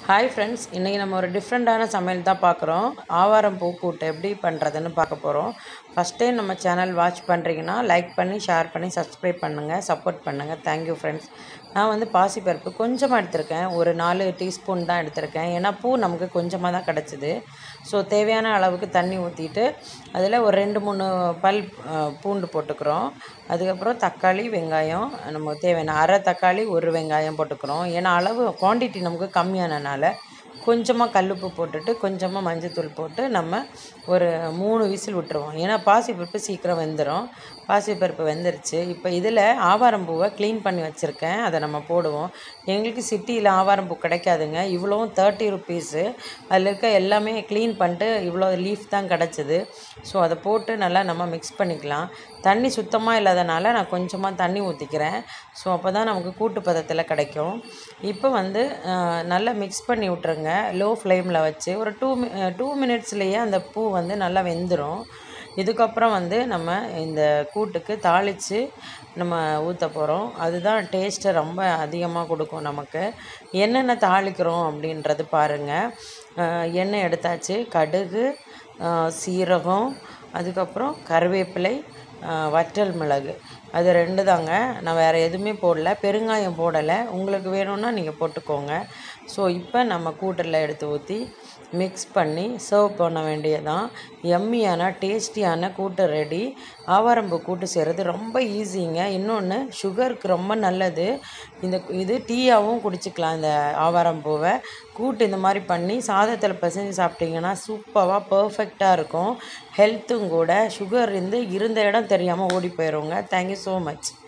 hi friends இன்றைக்கி நம்ம ஒரு டிஃப்ரெண்ட்டான சமையல் தான் பார்க்குறோம் ஆவாரம் பூ கூட்டு எப்படி பண்ணுறதுன்னு பார்க்க போகிறோம் ஃபஸ்ட் டைம் நம்ம சேனல் வாட்ச் பண்ணுறீங்கன்னா லைக் பண்ணி ஷேர் பண்ணி சப்ஸ்கிரைப் பண்ணுங்கள் சப்போர்ட் பண்ணுங்கள் தேங்க்யூ ஃப்ரெண்ட்ஸ் நான் வந்து பாசிப்பருப்பு கொஞ்சமாக எடுத்திருக்கேன் ஒரு நாலு டீஸ்பூன் தான் எடுத்திருக்கேன் ஏன்னா பூ நமக்கு கொஞ்சமாக தான் கிடச்சிது ஸோ தேவையான அளவுக்கு தண்ணி ஊற்றிட்டு அதில் ஒரு ரெண்டு மூணு பல் அஹ், பூண்டு போட்டுக்கிறோம் அதுக்கப்புறம் தக்காளி வெங்காயம் நமக்கு தேவையான அரை தக்காளி ஒரு வெங்காயம் போட்டுக்கிறோம் ஏன்னா அளவு குவாண்டிட்டி நமக்கு கம்மியானனால கொஞ்சமாக கல்லுப்பு போட்டுட்டு கொஞ்சமாக மஞ்சத்தூள் போட்டு நம்ம ஒரு மூணு விசில் விட்டுருவோம் ஏன்னா பாசிப்பருப்பு சீக்கிரம் வெந்துடும் பாசிப்பருப்பு வெந்துருச்சு இப்போ இதில் ஆவாரம்பூவை க்ளீன் பண்ணி வச்சுருக்கேன் அதை நம்ம போடுவோம் எங்களுக்கு சிட்டியில் ஆவாரம்பூ கிடைக்காதுங்க இவ்வளோவும் தேர்ட்டி ருப்பீஸு அதில் இருக்க எல்லாமே க்ளீன் பண்ணிட்டு இவ்வளோ லீஃப் தான் கிடச்சிது ஸோ அதை போட்டு நல்லா நம்ம மிக்ஸ் பண்ணிக்கலாம் தண்ணி சுத்தமாக இல்லாதனால நான் கொஞ்சமாக தண்ணி ஊற்றிக்கிறேன் ஸோ அப்போ தான் நமக்கு கூட்டு பதத்தில் கிடைக்கும் இப்போ வந்து அஹ், நல்லா மிக்ஸ் பண்ணி விட்ருங்க லோ ஃப்ளேமில் வச்சு ஒரு டூ மி டூ மினிட்ஸ்லேயே அந்த பூ வந்து நல்லா வெந்துடும் இதுக்கப்புறம் வந்து நம்ம இந்த கூட்டுக்கு தாளித்து நம்ம ஊற்ற போகிறோம் அதுதான் டேஸ்ட்டை ரொம்ப அதிகமாக கொடுக்கும் நமக்கு என்னென்ன தாளிக்கிறோம் அப்படின்றது பாருங்கள் அஹ், எண்ணெய் எடுத்தாச்சு கடுகு அஹ், சீரகம் அதுக்கப்புறம் கருவேப்பிலை அஹ், வற்றல் மிளகு அது ரெண்டு தாங்க நான் வேறு எதுவுமே போடல பெருங்காயம் போடலை உங்களுக்கு வேணும்னா நீங்கள் போட்டுக்கோங்க ஸோ இப்போ நம்ம கூட்டில் எடுத்து ஊற்றி மிக்ஸ் பண்ணி சர்வ் பண்ண வேண்டியதான் எம்மியான டேஸ்டியான கூட்டு ரெடி ஆவாரம்பூ கூட்டு செய்கிறது ரொம்ப ஈஸிங்க இன்னொன்று சுகருக்கு ரொம்ப நல்லது இந்த இது டீயாகவும் குடிச்சிக்கலாம் இந்த ஆவாரம்பூவை கூட்டு இந்த மாதிரி பண்ணி சாதத்தில் பிசைஞ்சு சாப்பிட்டிங்கன்னா சூப்பராக பர்ஃபெக்டாக இருக்கும் ஹெல்த்தும் கூட சுகர் இருந்து இருந்த இடம் தெரியாமல் ஓடி போயிடுங்க தேங்க்யூ ஸோ மச்